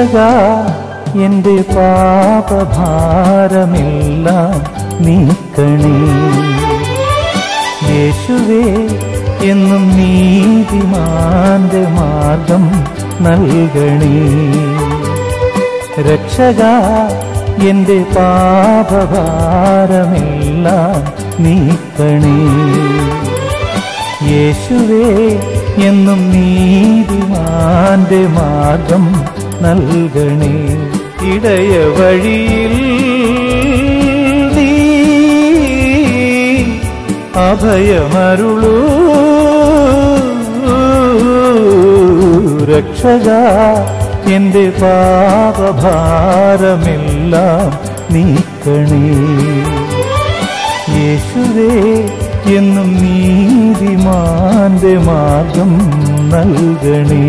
രക്ഷക എന്റെ പാപഭാരമെല്ലാം നീക്കണേ യേശുവേ എന്നും നീതിമാന്റെ മാർഗം നൽകണേ രക്ഷക എന്റെ പാപഭാരമെല്ലാം നീക്കണേ യേശുവേ എന്നും നീതിമാന്റെ മാർഗം നൽകണേ ഇടയ വഴിയിൽ നീ അഭയമരുളൂ രക്ഷക എന്റെ പാപഭാരമെല്ലാം നീക്കണേ യേശുവേ എന്നും നീതിമാന്റെ മാർഗം നൽകണേ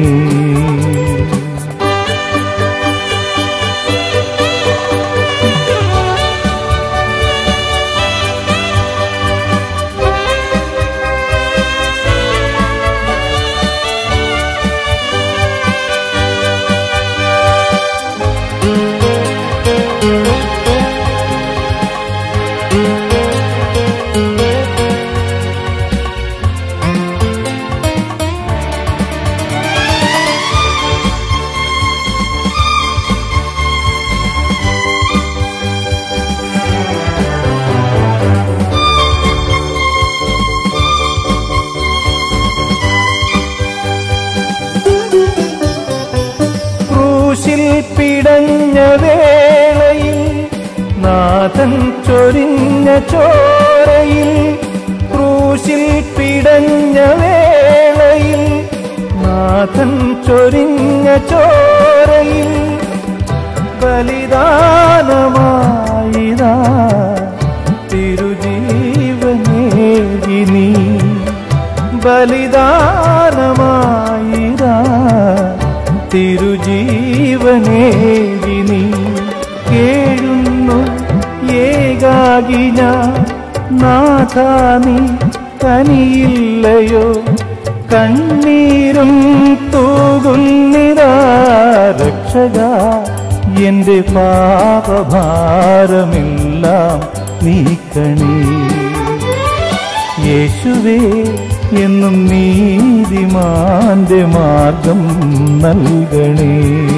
ക്രൂശിൽ പിടഞ്ഞ വേളയിൽ നാഥൻ ചൊരിഞ്ഞ ചോരയിൽ ക്രൂശിൽ പിടഞ്ഞ വേളയിൽ നാഥൻ ചൊരിഞ്ഞ ചോരയിൽ ബലിദാനമായിതാ തിരുജീവനേകി നീ ബലിദാനമായിതാ തിരുജീവനേകി നീ കേഴുന്നു ഏകാകിന നാഥാ നീ കനിയില്ലയോ കണ്ണീരും തൂകുന്നിതാ രക്ഷക എന്റെ പാപഭാരമെല്ലാം നീക്കണേ യേശുവേ എന്നും നീതിമാന്റെ മാർഗം നൽകണേ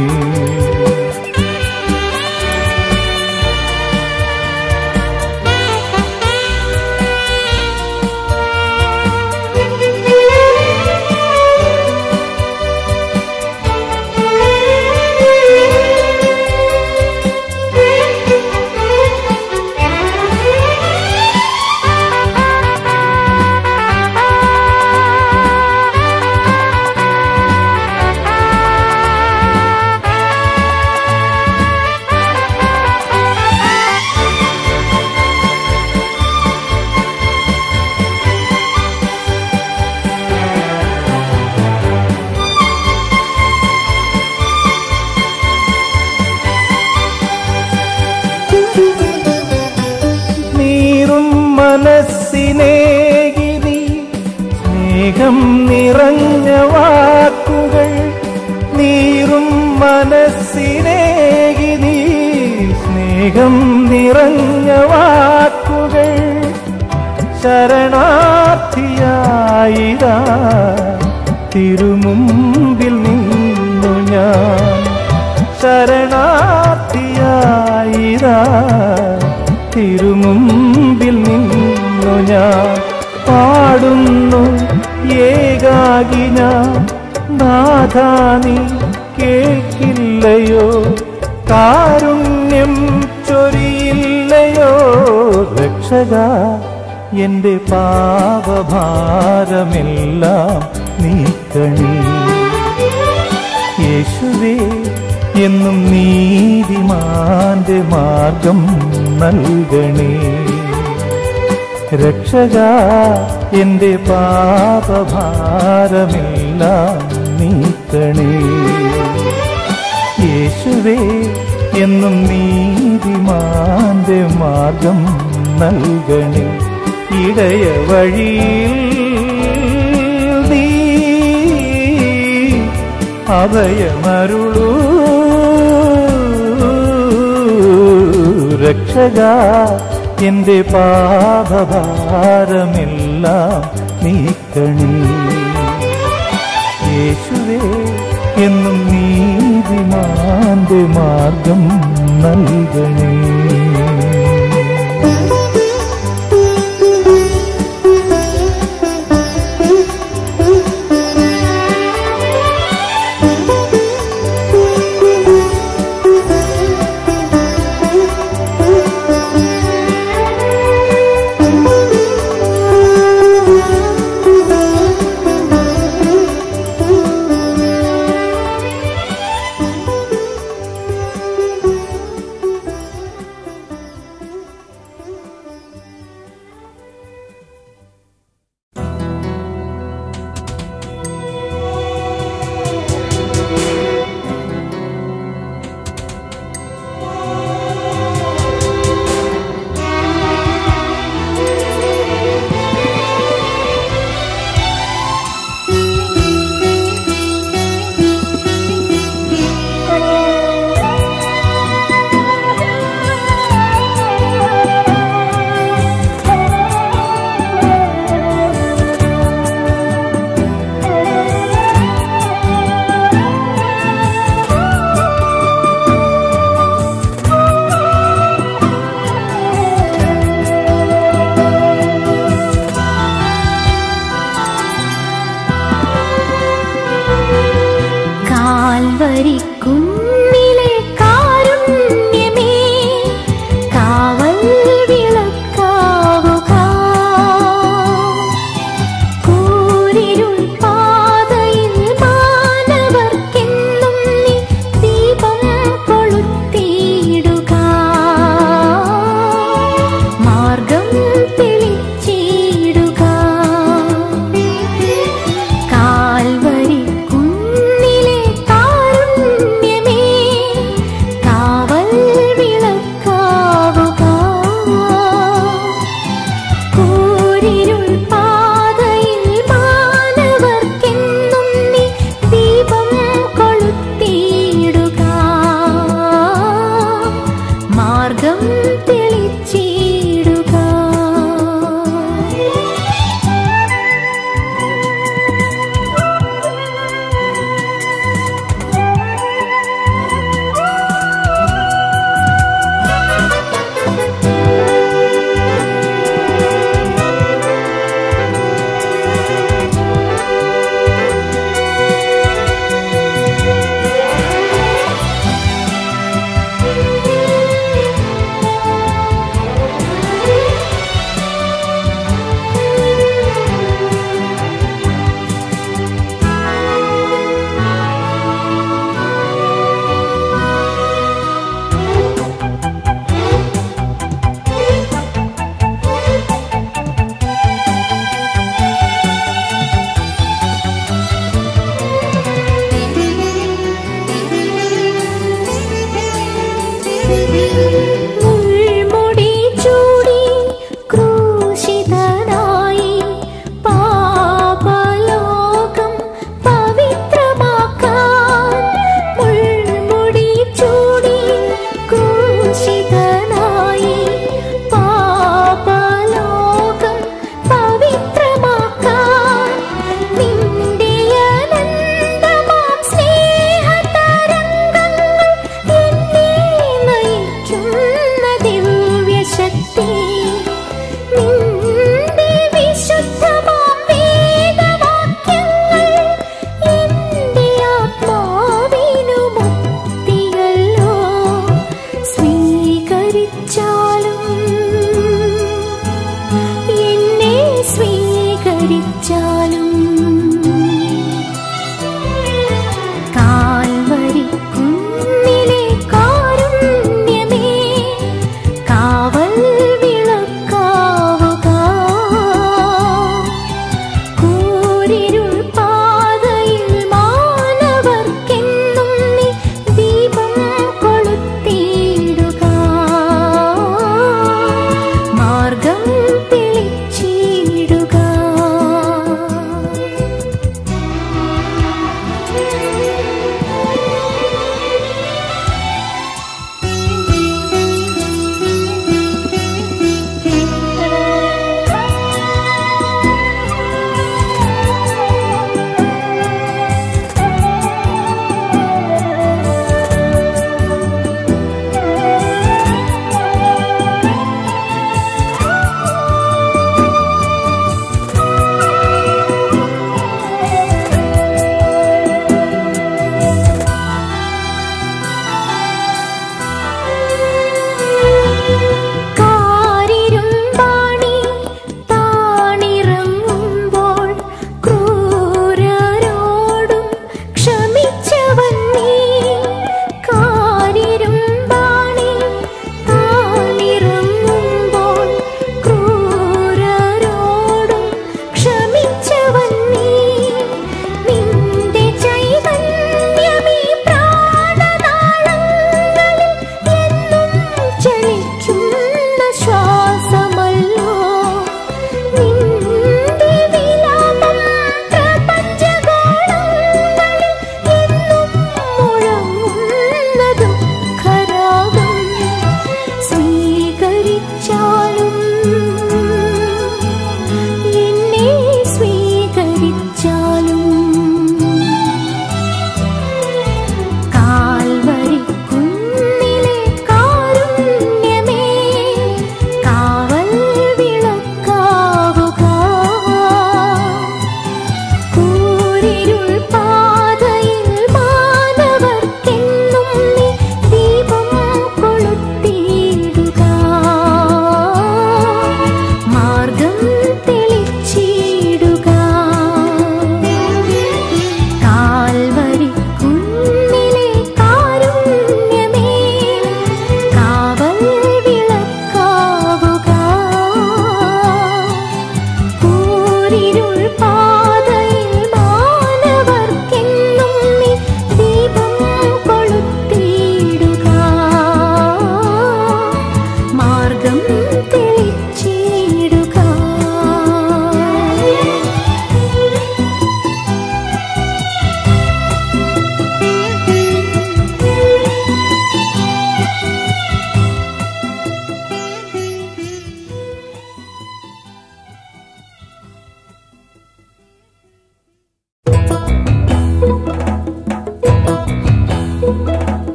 നീറും മനസ്സിനേകിനി സ്നേഹം നിറഞ്ഞ വാക്കുകൾ നീറും മനസ്സിനേകിനി സ്നേഹം നിറഞ്ഞ വാക്കുകൾ ശരണാർത്ഥിയായിതാ തിരുമുമ്പിൽ നിന്നു ഞാൻ ശരണാർത്ഥിയായിതാ തിരുമുമ്പിൽ നിന്നു ഞാൻ പാടുന്നു ഏകാകിന നാഥാ നീ കേൾക്കില്ലയോ കാരുണ്യം ചൊരിയില്ലയോ രക്ഷക എന്റെ പാപഭാരമെല്ലാം നീക്കണേ യേശുവേ എന്നും നീതിമാന്റെ മാർഗം നൽകണേ രക്ഷക എന്റെ പാപഭാരമെല്ലാം നീക്കണേ യേശുവേ എന്നും നീതിമാന്റെ മാർഗം നൽകണേ ഇടയ വഴിയിൽ നീ അഭയമരുളൂ രക്ഷക എന്റെ പാപഭാരമെല്ലാം നീക്കണേ യേശുവേ എന്നും നീതിമാന്റെ മാർഗം നൽകണേ കാൽവരിക്കുന്നിലെ കാരുണ്യമേ കാവൽ വിളക്കാവുക കൂരിരുൾ പാതയിൽ മാനവർക്കെന്നും നീ ദീപം കൊളുത്തിയിടുക മാർഗം തെളിച്ചിടുക കാൽവരി കുന്നിലെ കാരുണ്യമേ കാവൽ വിളക്കാവുക കൂരിരുൾ പാതയിൽ മാനവർക്കെന്നും നീ ദീപം കൊളുത്തിയിടുക മാർഗം തെളിച്ചിടുക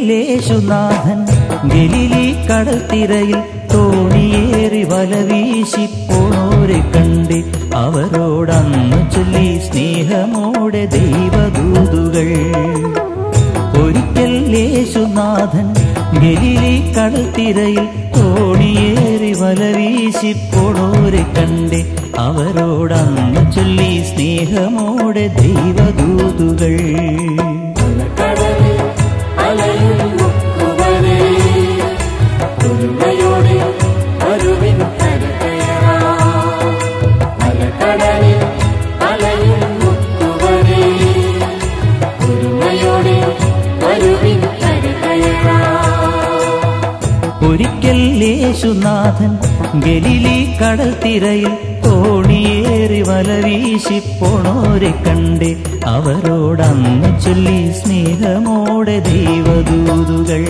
യേശുനാഥൻ ഗലിലി കടൽത്തിരയിൽ തോണിയേറി വല വീശി പോണോരെ കണ്ട് അവരോടന്ന് ചൊല്ലി സ്നേഹമോടെ ദൈവദൂതുകൾ ഒരിക്കൽ യേശുനാഥൻ ഗലിലി കടൽത്തിരയിൽ തോണിയേറി വല വീശി പോണോരെ കണ്ട് അവരോടന്ന് ചൊല്ലി സ്നേഹമോടെ ദൈവദൂതുകൾ കടലിൽ അലയും മുക്കുവരെ തുരുമയോടെ വരുവിൻ കരകയറാ അലക്കടലിൽ അലയും മുക്കുവരെ തുരുമയോടെ വരുവിൻ കരകയറാ ഒരിക്കൽ യേശുനാഥൻ ഗലിലി കടൽത്തിരയിൽ തോണിയേറി വല വീശി പോണോരെ കണ്ട് അവരോടന്ന് ചൊല്ലി സ്നേഹമോടെ ദൈവദൂതുകൾ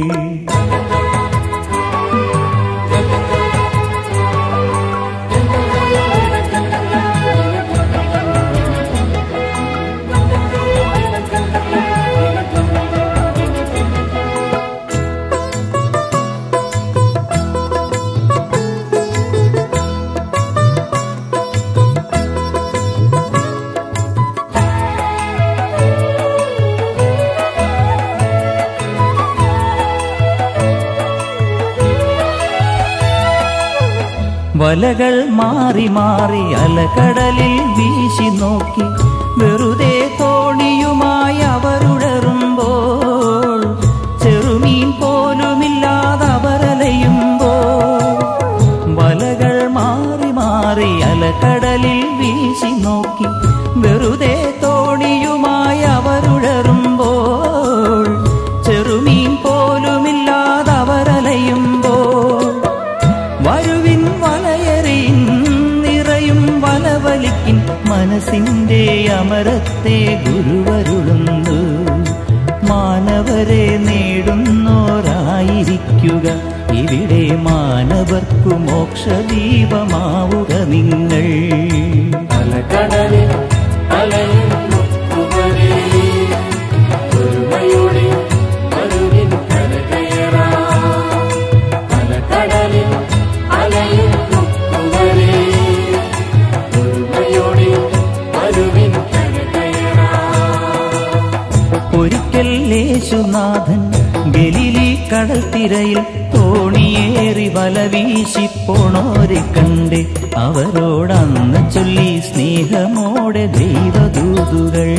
വലകൾ മാറി മാറി അലകടലിൽ വീശി നോക്കി വെറുതെ തോണിയുമായി അവരുടറുമ്പോൾ ചെറുമീൻ പോലുമില്ലാതെ അവരലയുമ്പോൾ വലകൾ മാറി മാറി അലകടലിൽ വീശി നോക്കി വെറുതെ തോണിയുമായി അവരുടറുമ്പോൾ ചെറുമീൻ പോലുമില്ലാതെ അവരലയുമ്പോൾ വരുവിൻ വലയറിൻ നിറയും വലവലിക്കിൻ മനസ്സിന്റെ അമരത്തെ ഗുരുവരുളുന്നു മാനവരെ നേടുന്നോരായിരിക്കുക ഇവിടെ മാനവർക്കു മോക്ഷദീപമാവുക നിങ്ങൾ അലക്കടലിൽ അലയും മുക്കുവരെ തുരുമയോടെ വരുവിൻ കരകയറാ അലക്കടലിൽ അലയും മുക്കുവരെ തുരുമയോടെ വരുവിൻ കരകയറാ ഒരിക്കൽ യേശുനാഥൻ ഗലിലി കടൽത്തിരയിൽ തോണിയേറി വല വീശി പോണോരെ കണ്ട് അവരോടന്ന് ചൊല്ലി സ്നേഹമോടെ ദൈവദൂതുകൾ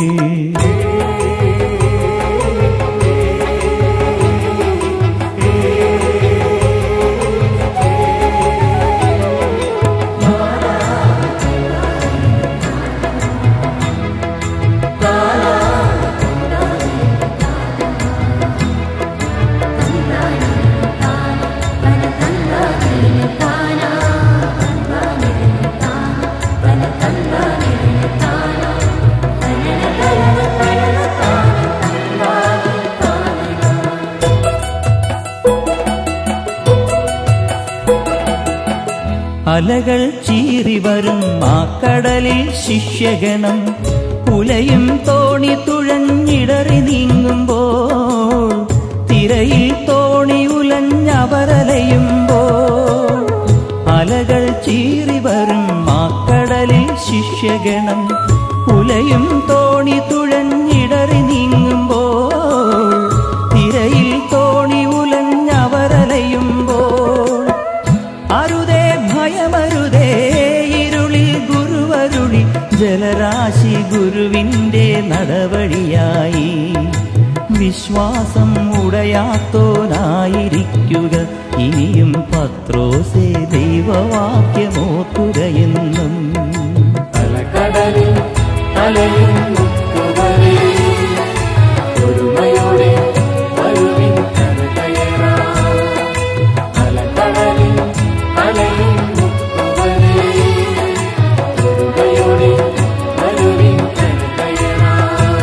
അലകൾ ചീറി വരും ആ കടലിൽ ശിഷ്യഗണം പുലയും തോണി തുഴഞ്ഞിടറി നീങ്ങുമ്പോൾ തിരയിൽ തോണി ഉലഞ്ഞവരലയുമ്പോൾ അലകൾ ചീറി വരും ആ കടലിൽ ശിഷ്യഗണം പുലയും തോണി തുഴഞ്ഞിടറി നീങ്ങുമ്പോൾ തിരയിൽ തോണി ഉലഞ്ഞവരലയുമ്പോൾ അരുതേ ഭയമരുതേ ഇരുളിൽ ഗുരുവരുളി ജലരാശി ഗുരുവിൻ്റെ നടവഴിയായി വിശ്വാസം ഉടയാത്തോനായിരിക്കുക ഇനിയും പത്രോസേ ദൈവവാക്യമോർക്കുകയെന്നും അലക്കടലിൽ അലയും മുക്കുവരെ ഒരുമയോടെ വരുവിൻ കരകയറാ അലക്കടലിൽ അലയും മുക്കുവരെ ഒരുമയോടെ വരുവിൻ കരകയറാ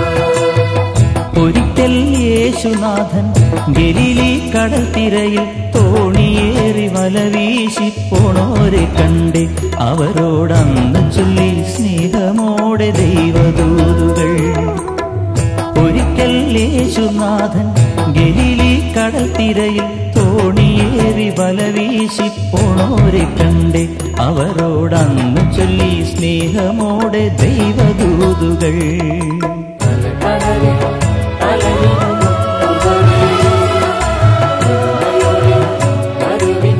ഒരിക്കൽ യേശുനാഥൻ ഗലിലി കടൽത്തിരയിൽ തോണിയേറി വല വീശി പോണോരെ കണ്ട് അവരോടന്ന് ചൊല്ലി സ്നേഹമോടെ ദൈവദൂതുകൾ ഒരിക്കൽ യേശുനാഥൻ ഗലിലി കടൽ തിരയിൽ തോണിയേറി വലവീശി പോണോരെ കണ്ടേ അവരോടന്ന് ചൊല്ലി സ്നേഹമോടെ ദൈവദൂതുകൾ കടലിൽ അലയും മുക്കുവരേ വരുവിൻ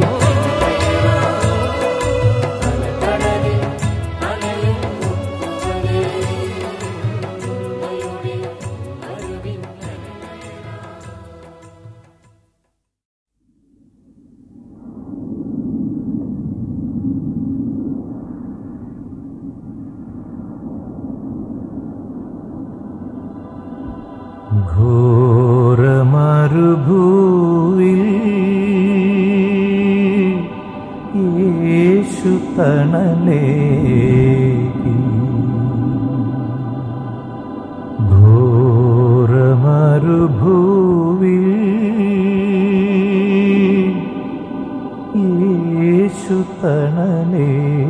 കടലിൽ അലയും മുക്കുവരേ വരുവിൻ ഘോരമരുഭൂവിൽ യേശു തണലേ ഘോരമരുഭൂവിൽ യേശു തണലേ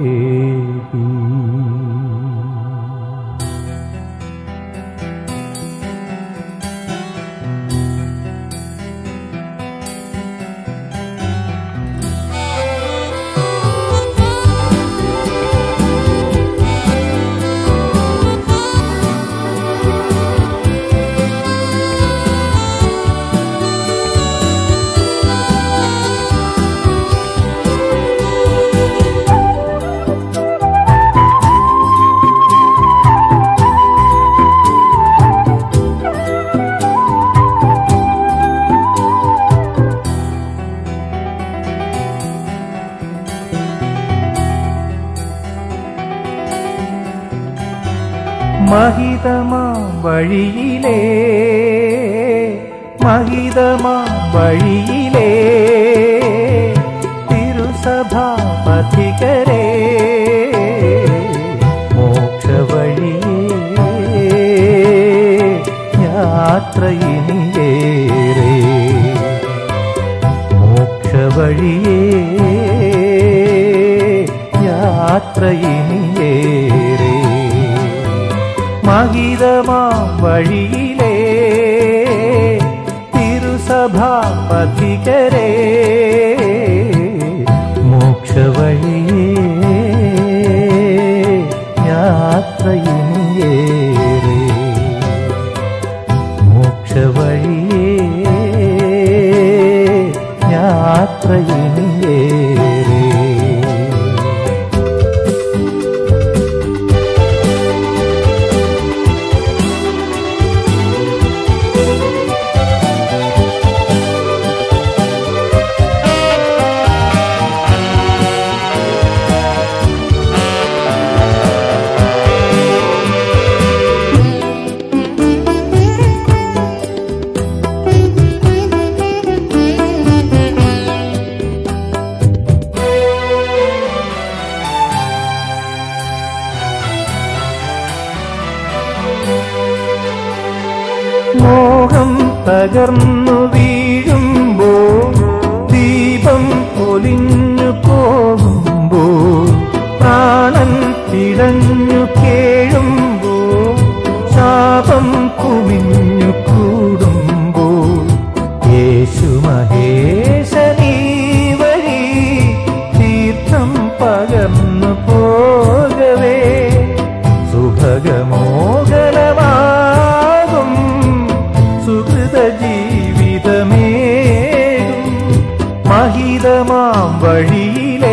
മഹിതമാ വഴിയിലേ മഹിതമാ വഴിയിലേ തിരുസഭാ പഥികരേ മോക്ഷ വഴിയേ യാത്രയിനിയേറേ മോക്ഷ വഴിയേ യാത്രയിനിയേറേ മഹിതമാ വഴിയിലേ തിരുസഭാ പഥികരേ മോക്ഷ വഴിയേ യാത്രയിനിയേറേ മോക്ഷ വഴിയേ യാത്രയിനിയേറേ മോഹം തകർന്നു വീഴുമ്പോ ദീപം പൊലിഞ്ഞു പോകുമ്പോ പ്രാണൻ പിടഞ്ഞു കേഴുമ്പോ ശാപം കുമിഞ്ഞു കൂടുമ്പോ യേശു മഹേശനീ വഴി തീർത്ഥം പകർന്നു പോകവേ സുഭഗമോഹനമാകും സുഹൃത ജീവിതമേകും മഹിതമാം വഴിയിലേ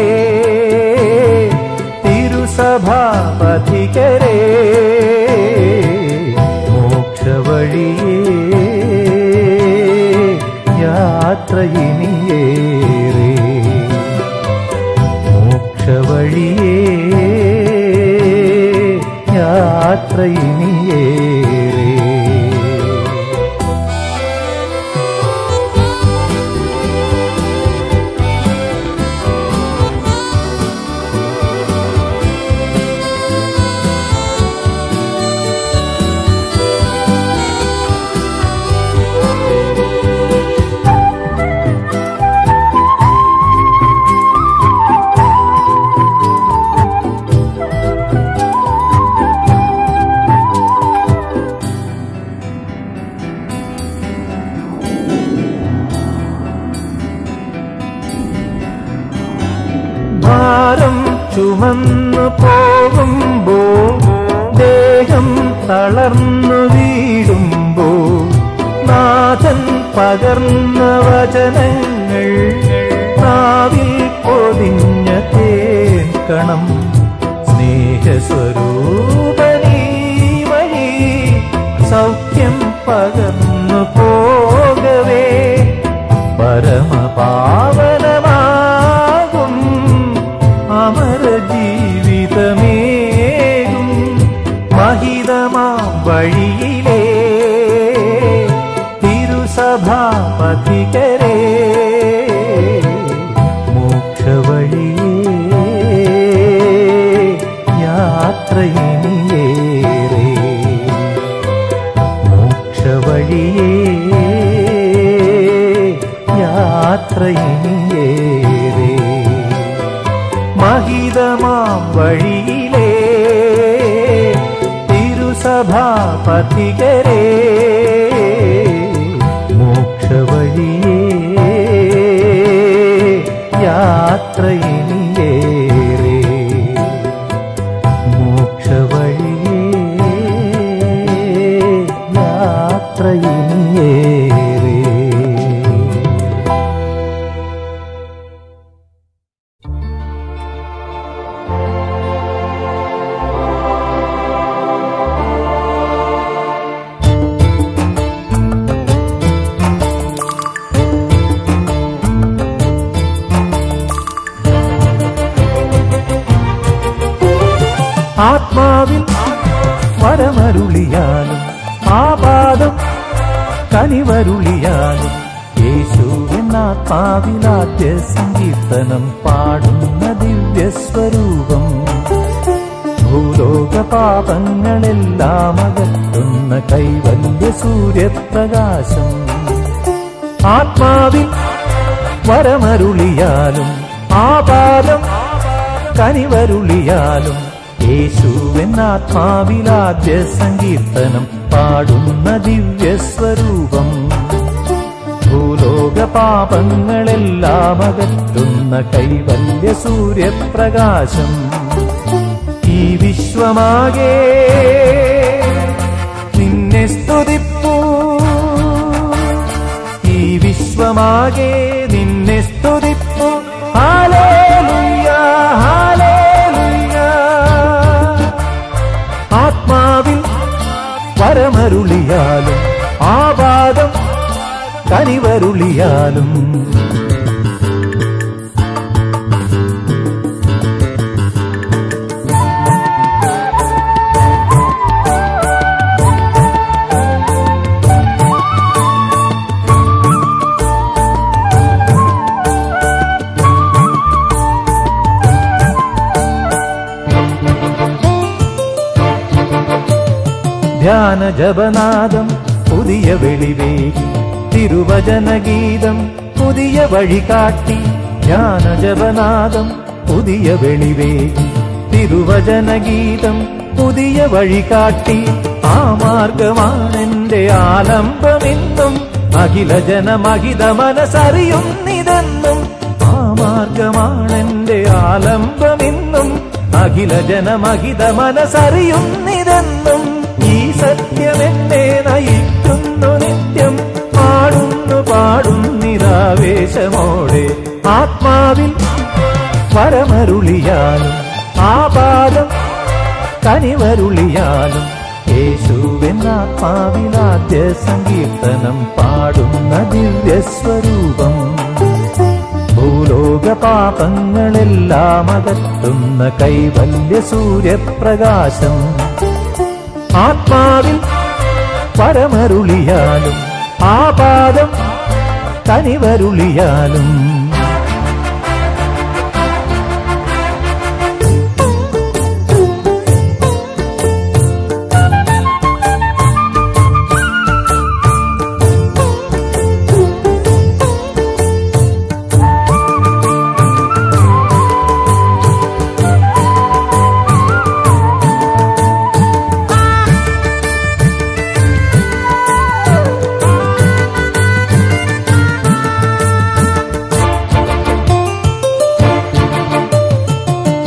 തിരുസഭാപഥികരേ മോക്ഷ വഴിയേ യാത്രയിനിയേറേ മോക്ഷ വഴിയേ യാത്രയിനിയേറേ ചുമന്നു പോകുമ്പോ ദേഹം തളർന്നു വീടുമ്പോ നാഥൻ പകർന്ന വചനങ്ങൾ നാവിൽ പൊതിഞ്ഞ തേക്കണം സ്നേഹസ്വരൂപനീ വഴി സൗഖ്യം പകർന്നു പോകവേ പരമപാവനമാകും അമര ജീവിതമേകും മഹിതമാം വഴിയിലേ തിരുസഭാപതികരേ മോക്ഷവഴിയേ യാത്രയിനിയേറെ മോക്ഷവഴിയേ യാത്രയിനിയേറെ മഹിതമാം വഴിയിലേ തിരുസഭാപതികരേ മോക്ഷവഴിയേ യാത്രയിനിയേറെ മോക്ഷവഴിയേ യാത്രയിനിയേറെ ആത്മാവിൽ വരമരുളിയാലും ആപാദം കനിവരുളിയാലും യേശുവിനാത്മാവിലാദ്യ സങ്കീർത്തനം പാടുന്ന ദിവ്യസ്വരൂപം ഭൂലോക പാപങ്ങളെല്ലാം അകറ്റുന്ന കൈവല്യ സൂര്യപ്രകാശം ആത്മാവിൽ വരമരുളിയാലും ആപാദം കനിവരുളിയാലും യേശുവെന്നാത്മാവിലാദ്യ സങ്കീർത്തനം പാടുന്ന ദിവ്യസ്വരൂപം ഭൂലോക പാപങ്ങളെല്ലാം അകറ്റുന്ന കൈവല്യ സൂര്യപ്രകാശം ഈ വിശ്വമാകെ നിന്നെ സ്തുതിപ്പൂ ഈ വിശ്വമാകെ നിന്നെ സ്തുതിപ്പു ഹാലേലുയ്യ ഹാലേലുയ്യ ആത്മാവിൽ പരമരുളിയാലും ആപാദം കനിവരുളിയാലും ധ്യാന ജപനാദം പുതിയ വെളിവേകി തിരുവചനഗീതം പുതിയ വഴി കാട്ടി ധ്യാന ജപനാദം പുതിയ വെളിവേകി തിരുവചനഗീതം പുതിയ വഴി കാട്ടി ആ മാർഗമാണെന്റെ ആലംബമെന്നും അഖില ജനമഹിത മനസ്സറിയുന്നിതെന്നും ആ മാർഗമാണെന്റെ ആലംബമെന്നും അഖില ജനമഹിത മനസ്സറിയുന്നിതെന്നും ഈ സത്യമെന്നെ നയിക്കുന്നു നിത്യം പാടുന്നു പാടുന്നിരാവേശമോടെ ആത്മാവിൽ പരമരുളിയാലും ആപാദം കനിവരുളിയാലും യേശുവെന്നാത്മാവിലാദ്യ സങ്കീർത്തനം പാടുന്ന ദിവ്യസ്വരൂപം ഭൂലോക പാപങ്ങളെല്ലാം അകറ്റുന്ന കൈവല്യ സൂര്യപ്രകാശം ആത്മാവിൽ പരമരുളിയാലും ആപാദം കനിവരുളിയാലും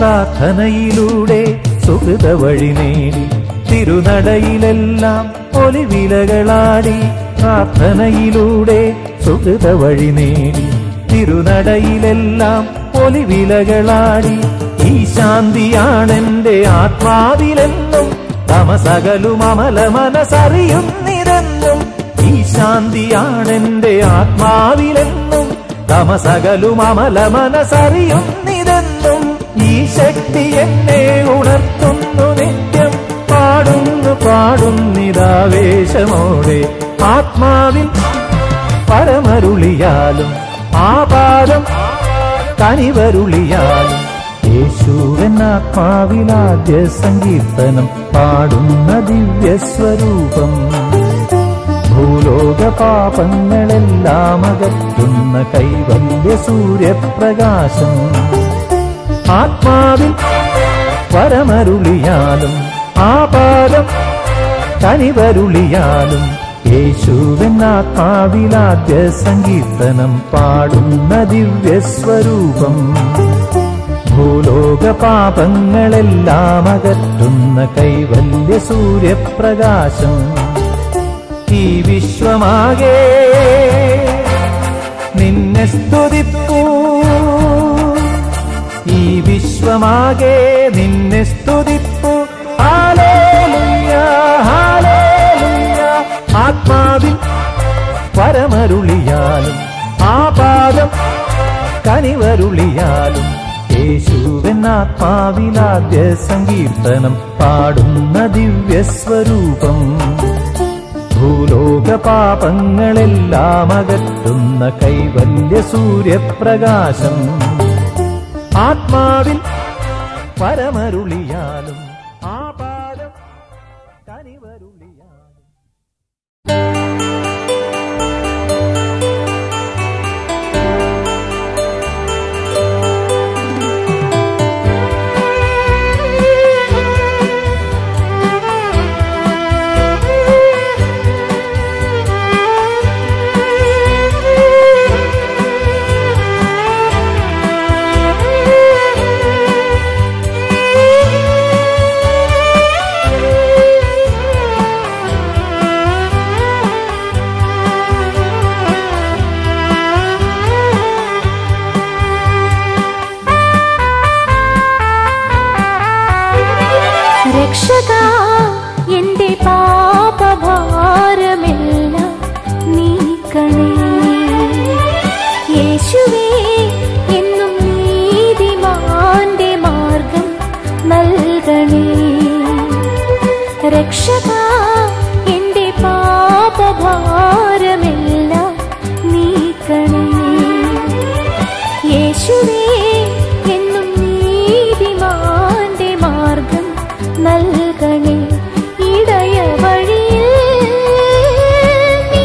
പ്രാർത്ഥനയിലൂടെ സുഹൃത വഴി നേടി തിരുനടയിലെല്ലാം ഒലിവിലകളാടി പ്രാർത്ഥനയിലൂടെ സുഹൃത വഴി നേടി തിരുനടയിലെല്ലാം ഒലിവിലകളാടി ഈ ശാന്തിയാണെന്റെ ആത്മാവിലെന്നും തമസകലും അമല മനസ്സറിയുന്നിതെന്നും ഈ ശാന്തിയാണെന്റെ ആത്മാവിലെന്നും തമസകലും അമല മനസ്സറിയുന്നിതെന്നും ഈ ശക്തി എന്നെ ഉണർത്തുന്നു നിത്യം പാടുന്നു പാടുന്നിതാവേശമോടെ ആത്മാവിൽ പരമരുളിയാലും ആപാദം കനിവരുളിയാലും യേശുവൻ ആത്മാവിലാദ്യ സങ്കീർത്തനം പാടുന്ന ദിവ്യസ്വരൂപം ഭൂലോക പാപങ്ങളെല്ലാം അകറ്റുന്ന കൈവല്യ സൂര്യപ്രകാശം ആത്മാവിൽ പരമരുളിയാലും ആപാദം കനിവരുളിയാലും യേശുവൻ ആത്മാവിലാദ്യ സങ്കീർത്തനം പാടുന്ന ദിവ്യസ്വരൂപം ഭൂലോക പാപങ്ങളെല്ലാം അകറ്റുന്ന കൈവല്യ സൂര്യപ്രകാശം ഈ വിശ്വമാകെ നിന്നെ സ്തുതിപ്പൂ ഈ വിശ്വമാകെ നിന്നെ സ്തുതിപ്പൂ ഹാലേലുയ്യ, ഹാലേലുയ്യ. ആത്മാവിൽ പരമരുളിയാലും ആപാദം കനിവരുളിയാലും യേശുവൻ ആത്മാവിലാദ്യ സങ്കീർത്തനം പാടുന്ന ദിവ്യസ്വരൂപം ഭൂലോക പാപങ്ങളെല്ലാം അകറ്റുന്ന കൈവല്യ സൂര്യപ്രകാശം ആത്മാവിൽ പരമരുളിയാലും ആപാദം കനിവരുളിയാലും രക്ഷക എന്റെ പാപഭാരമെല്ലാം നീക്കണേ യേശുവേ എന്നും നീതിമാന്റെ മാർഗം നൽകണേ രക്ഷക എന്റെ പാപഭാരമെല്ലാം നീക്കണേ യേശുവേ എന്നും നീതിമാന്റെ മാർഗം നൽകണേ ഇടയ വഴിയിൽ നീ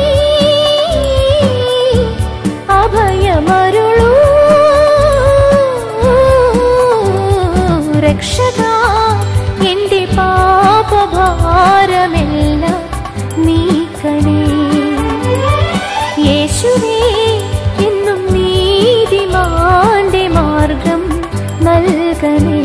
അഭയമരുളൂ രക്ഷക എന്റെ പാപഭാരമെല്ലാം നീക്കണേ യേശുവേ എന്നും നീതിമാന്റെ മാർഗം നൽകണേ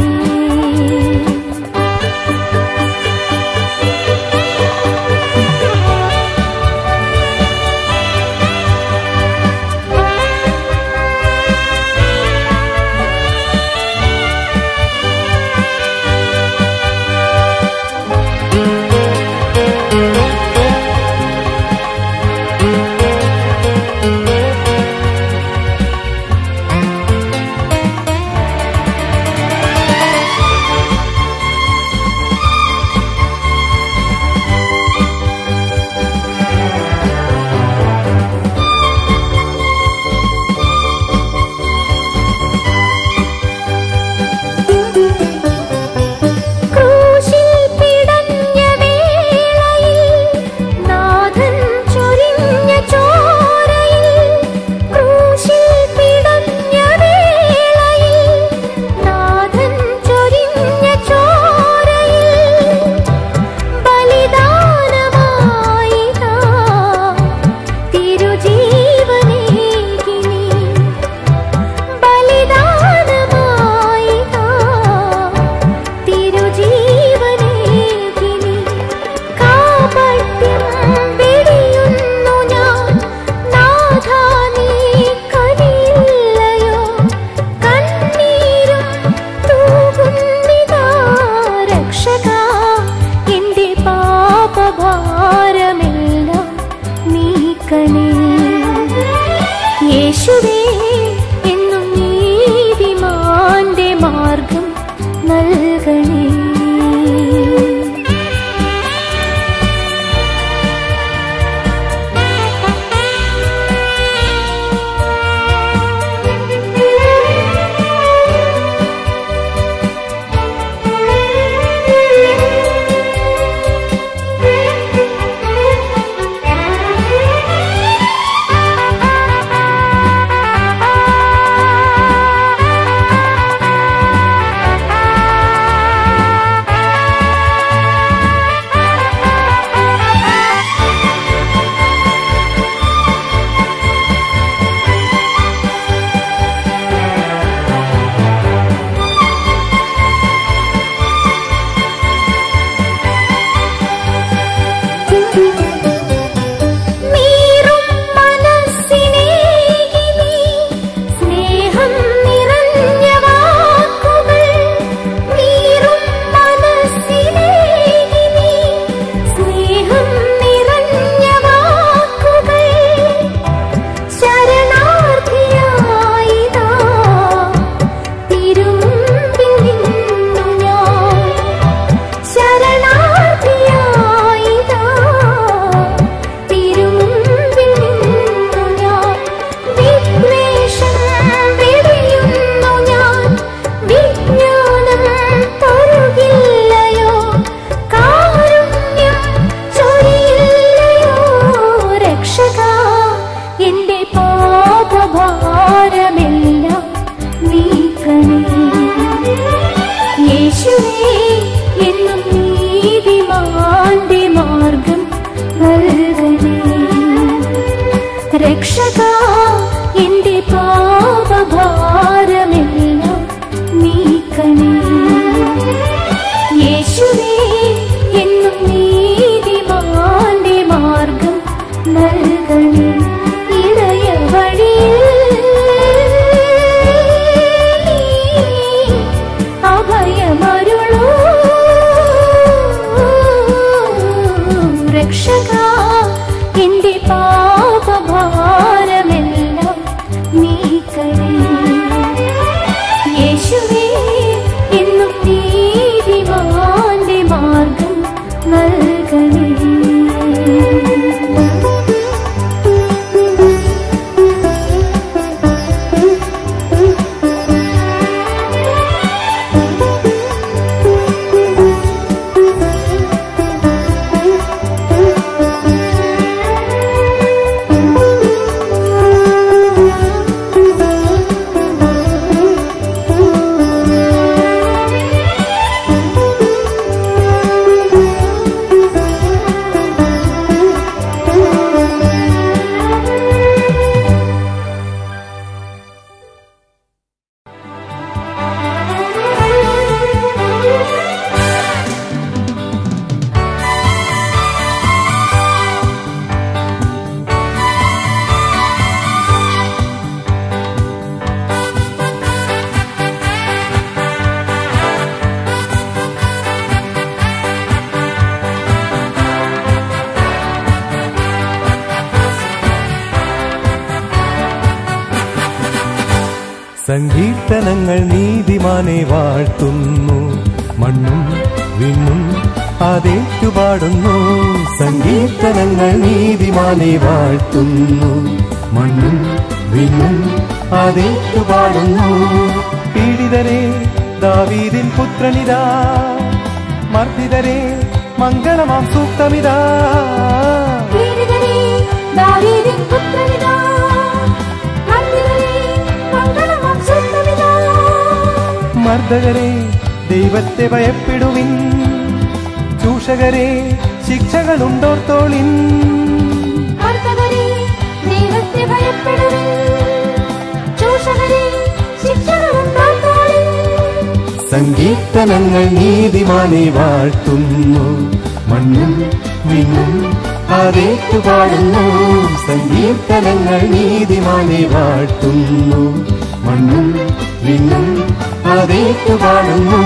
സങ്കീർത്തനങ്ങൾ നീതിമാനെ വാഴ്ത്തുന്നു മണ്ണും വിണ്ണും അതേറ്റുപാടുന്നു സങ്കീർത്തനങ്ങൾ നീതിമാനെ വാഴ്ത്തുന്നു മണ്ണും വിണ്ണും അതേറ്റുപാടുന്നു പീഡിതരെ ദാവീദിൻ പുത്രനിതാ മർദ്ദിതരെ മംഗളമാം സൂക്തമിതാ പീഡിതരേ, ദാവീദിൻ പുത്രനിതാ. മർദ്ദിതരേ, മംഗളമാം സ്വന്തമിതാ. മർദ്ദകരെ ദൈവത്തെ ഭയപ്പെടുവിൻ ചൂഷകരെ ശിക്ഷകളുണ്ടോർത്തോളിൻ മർദ്ദകരേ, ദൈവത്തെ ഭയപ്പെടുവിൻ. ചൂഷകരേ, ശിക്ഷകളുണ്ടാത്തോളിൻ. സങ്കീർത്തനങ്ങൾ നീതിമാനെ വാഴ്ത്തുന്നു മണ്ണും വിണ്ണും അതേറ്റുപാടുന്നു സങ്കീർത്തനങ്ങൾ നീതിമാനെ വാഴ്ത്തുന്നു മണ്ണും വിണ്ണും അതേറ്റുപാടുന്നു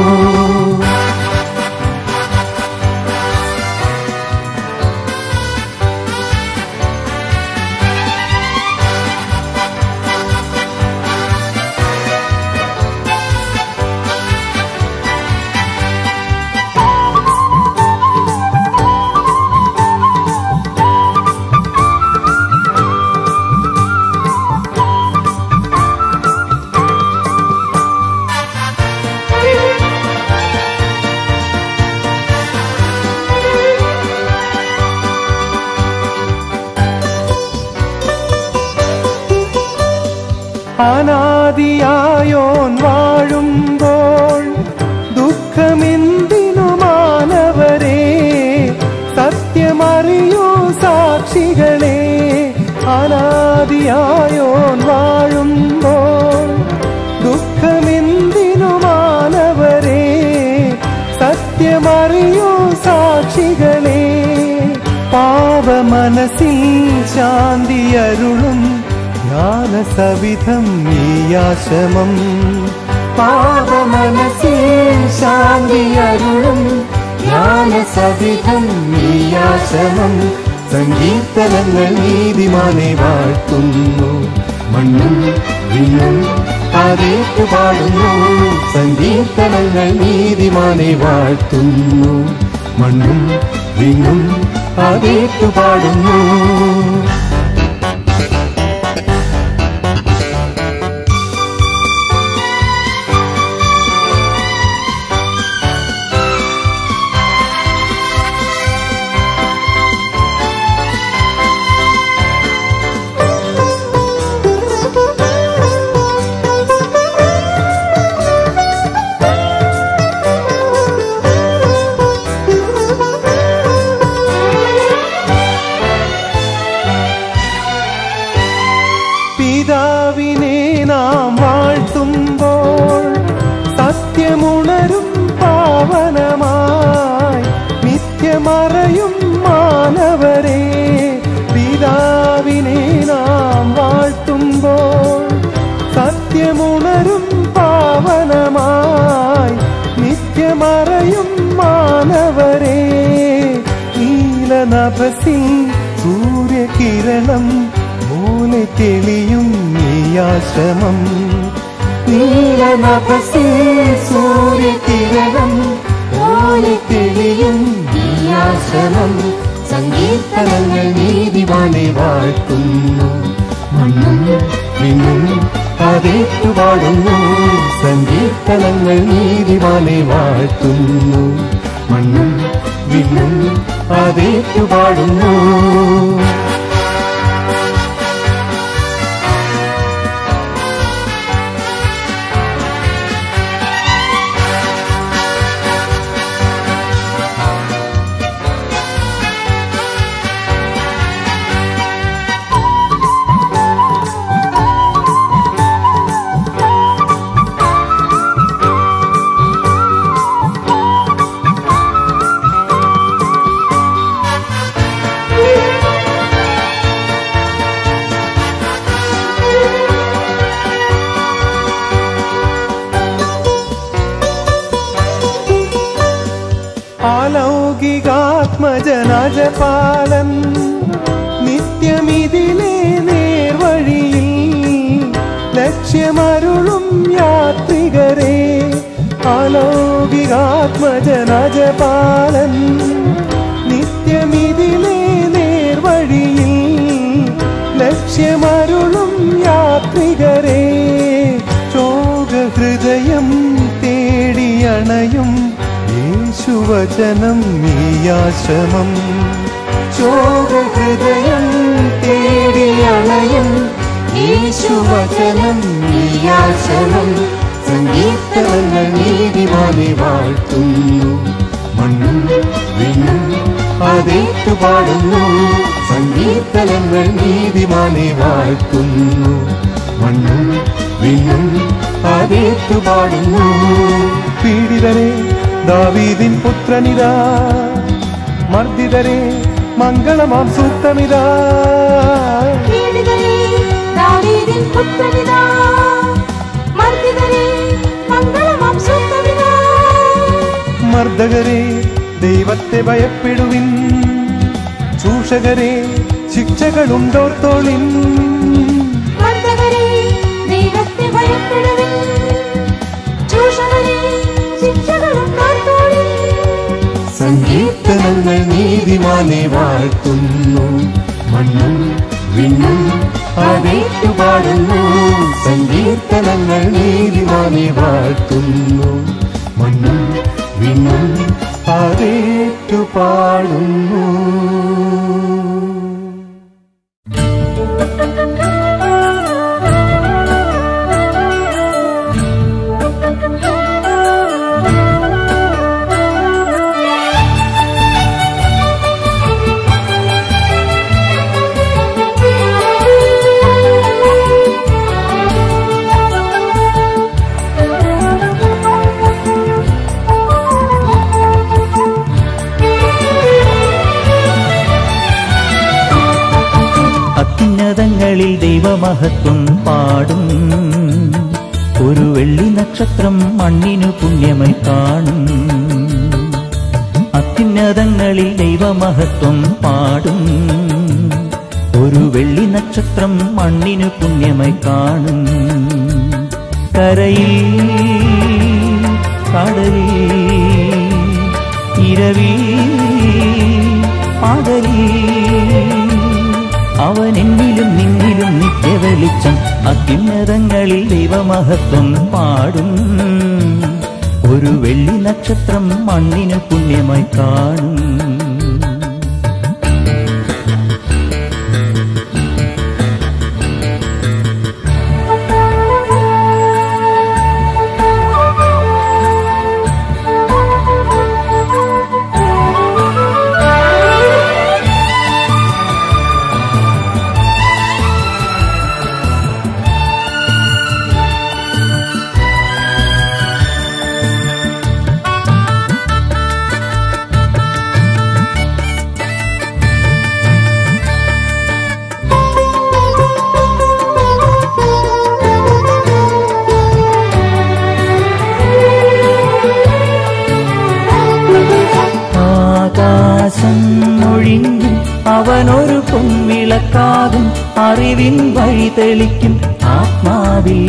അനാദിയായോൻ വാഴുമ്പോൾ ദുഃഖമെന്തിനു മാനവരെ സത്യമറിയോ സാക്ഷികളെ അനാദിയായോൻ വാഴുമ്പോൾ ദുഃഖമെന്തിനു മാനവരെ സത്യമറിയോ സാക്ഷികളെ പാപമനസ്സിൽ ശാന്തിയരുളും ജ്ഞാനസവിധം നീയാശമം പാപമനസ്സിൽ ശാന്തിയരുളും ജ്ഞാനസവിധം നീയാശമം സങ്കീർത്തനങ്ങൾ നീതിമാനെ വാഴ്ത്തുന്നു മണ്ണും വിണ്ണും അതേറ്റു പാടുന്നു സങ്കീർത്തനങ്ങൾ നീതിമാനെ വാഴ്ത്തുന്നു മണ്ണും വിണ്ണും അതേറ്റു പാടുന്നു പിതാവിനെ നാം വാഴ്ത്തുമ്പോൾ സത്യമുണരും പാവനമായി നിത്യമറയും മാനവരെ പിതാവിനെ നാം വാഴ്ത്തുമ്പോൾ സത്യമുണരും പാവനമായി നിത്യമറയും മാനവരെ നീലനഭസിൽ സൂര്യകിരണം പോലെ തെളിയും നീയാശ്രമം നീലനഭസിൽ സൂര്യകിരണം പോലെ തെളിയും നീയാശ്രമം സങ്കീർത്തനങ്ങൾ നീതിവാനെ വാഴ്ത്തുന്നു മണ്ണും വിണ്ണും അതേറ്റുപാടുന്നു സങ്കീർത്തനങ്ങൾ നീതിവാനെ വാഴ്ത്തുന്നു മണ്ണും വിണ്ണും അതേറ്റുപാടുന്നു ആലൗകികാത്മജനജപാലൻ നിത്യമിതിലെ നേർവഴിയിൽ ലക്ഷ്യമരുളും അലൗകികാത്മജനജപാലൻ നിത്യമിതിലേ നേർവഴിയിൽ ലക്ഷ്യമരുളും യാത്രികരെ ചോഗഹൃദയം തേടിയണയും യേശുവചനം നീയാശ്രമം ചോഗഹൃദയം തേടിയണയും യേശുവചനം നീയാശ്രമം സങ്കീർത്തനങ്ങൾ നീതിമാനെ വാഴ്ത്തുന്നു മണ്ണും വിണ്ണും അതേറ്റു പാടുന്നു സങ്കീർത്തനങ്ങൾ നീതിമാനെ വാഴ്ത്തുന്നു മണ്ണും വിണ്ണും അതേറ്റു പാടുന്നു പീഡിതരെ ദാവീദിൻ പുത്രനിതാ മർദ്ദിതരെ മംഗളമാം സൂക്തമിതാ പീഡിതരെ, ദാവീദിൻ പുത്രനിതാ. മർദ്ദിതരെ, മംഗളമാം സൂക്തമിതാ. മർദ്ദകരെ ദൈവത്തെ ഭയപ്പെടുവിൻ ചൂഷകരെ ശിക്ഷകളുണ്ടോർത്തോളിൻ മർദ്ദകരെ, ദൈവത്തെ ഭയപ്പെടുവിൻ. ചൂഷകരെ, ശിക്ഷകളും കാത്തോളിൻ. സങ്കീർത്തനങ്ങൾ നീതിമാനെ വാഴ്ത്തുന്നു മണ്ണും വിണ്ണും അതേറ്റു പാടുന്നു സങ്കീർത്തനങ്ങൾ നീതിമാനെ വാഴ്ത്തുന്നു മണ്ണും വിണ്ണും അതേറ്റു പാടുന്നു അത്യുന്നതങ്ങളിൽ ദൈവമഹത്വം പാടും ഒരു വെള്ളി നക്ഷത്രം മണ്ണിനു പുണ്യമായി കാണും അത്യുന്നതങ്ങളിൽ ദൈവമഹത്വം പാടും ഒരു വെള്ളി നക്ഷത്രം മണ്ണിനു പുണ്യമായി കാണും കരയിൽ കടലിൽ ഇരവി പകലിൽ അവൻ എന്നിലും നിന്നിലും നിത്യവെളിച്ചം അത്യുന്നതങ്ങളിൽ ദൈവമഹത്വം പാടും ഒരു വെള്ളി നക്ഷത്രം മണ്ണിന് പുണ്യമായി കാണും ആകാശം ഒഴിഞ്ഞും അവനൊരു പൊൻവിളക്കാകും അറിവിൻ വഴി തെളിക്കും ആത്മാവിൽ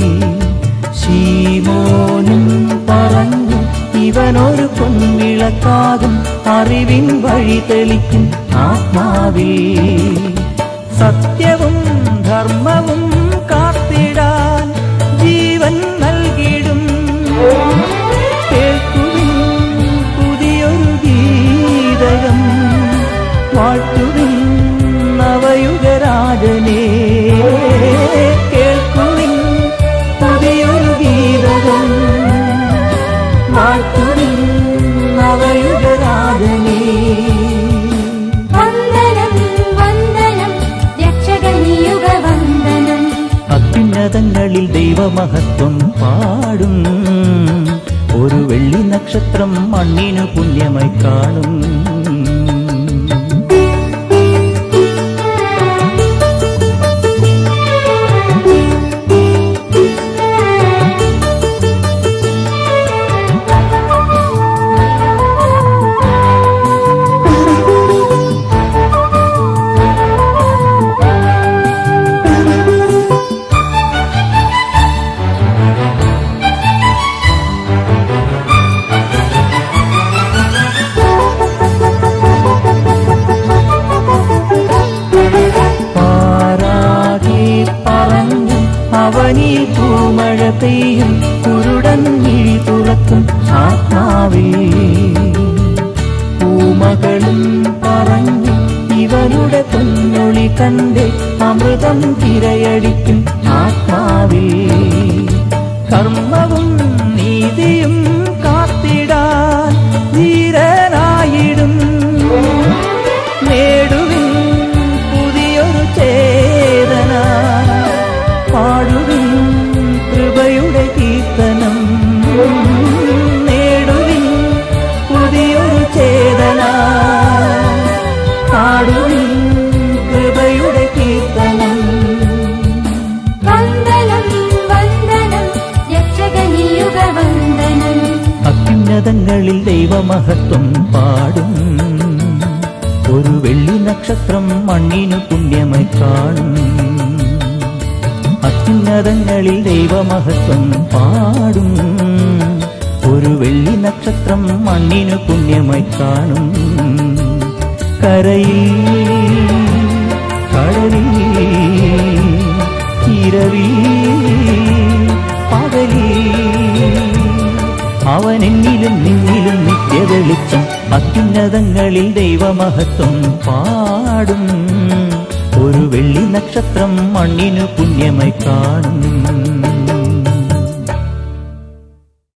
ശീമോനും പറഞ്ഞു ഇവനൊരു പൊൻവിളക്കാകും അറിവിൻ വഴി തെളിക്കും ആത്മാവിൽ സത്യവും ധർമ്മവും കാത്തിടാൻ ജീവൻ നൽകിടും കേൾക്കുവിൻ പുതിയൊരു ഗീതകം വാഴ്ത്തുവിൻ നവയുഗരാജനെ കേൾക്കുവിൻ പുതിയൊരു ഗീതകം വാഴ്ത്തുവിൻ നവയുഗരാജനെ വന്ദനം വന്ദനം രക്ഷകനിയുഗ വന്ദനം അത്യുന്നതങ്ങളിൽ ദൈവമഹത്വം പാടും ഒരു വെള്ളി നക്ഷത്രം മണ്ണിനു പുണ്യമായി കാണും തന്റെ അമൃതം തിരയടിക്കും ആത്മാവിൽ കർമ്മവും നീതിയും കാത്തിടാൻ ധീരനായിടും നേടുവിൻ പുതിയൊരു ചേതന പാടുവിൻ കൃപയുടെ കീർത്തനം നേടുവിൻ പുതിയൊരു ചേതന പാടുവിൻ കൃപയുടെ കീർത്തനം വന്ദനം വന്ദനം രക്ഷകനിയുഗ വന്ദനം അത്യുന്നതങ്ങളിൽ ദൈവമഹത്വം പാടും ഒരു വെള്ളി നക്ഷത്രം മണ്ണിനു പുണ്യമായി കാണും അത്യുന്നതങ്ങളിൽ ദൈവമഹത്വം പാടും ഒരു വെള്ളി നക്ഷത്രം മണ്ണിനു പുണ്യമായി കാണും കരയിൽ കടലിൽ ഇരവിൽ പകലിൽ അവൻ എന്നിലും നിന്നിലും നിത്യവെളിച്ചം അത്യുന്നതങ്ങളിൽ ദൈവമഹത്വം പാടും ഒരു വെള്ളി നക്ഷത്രം മണ്ണിനു പുണ്യമായി കാണും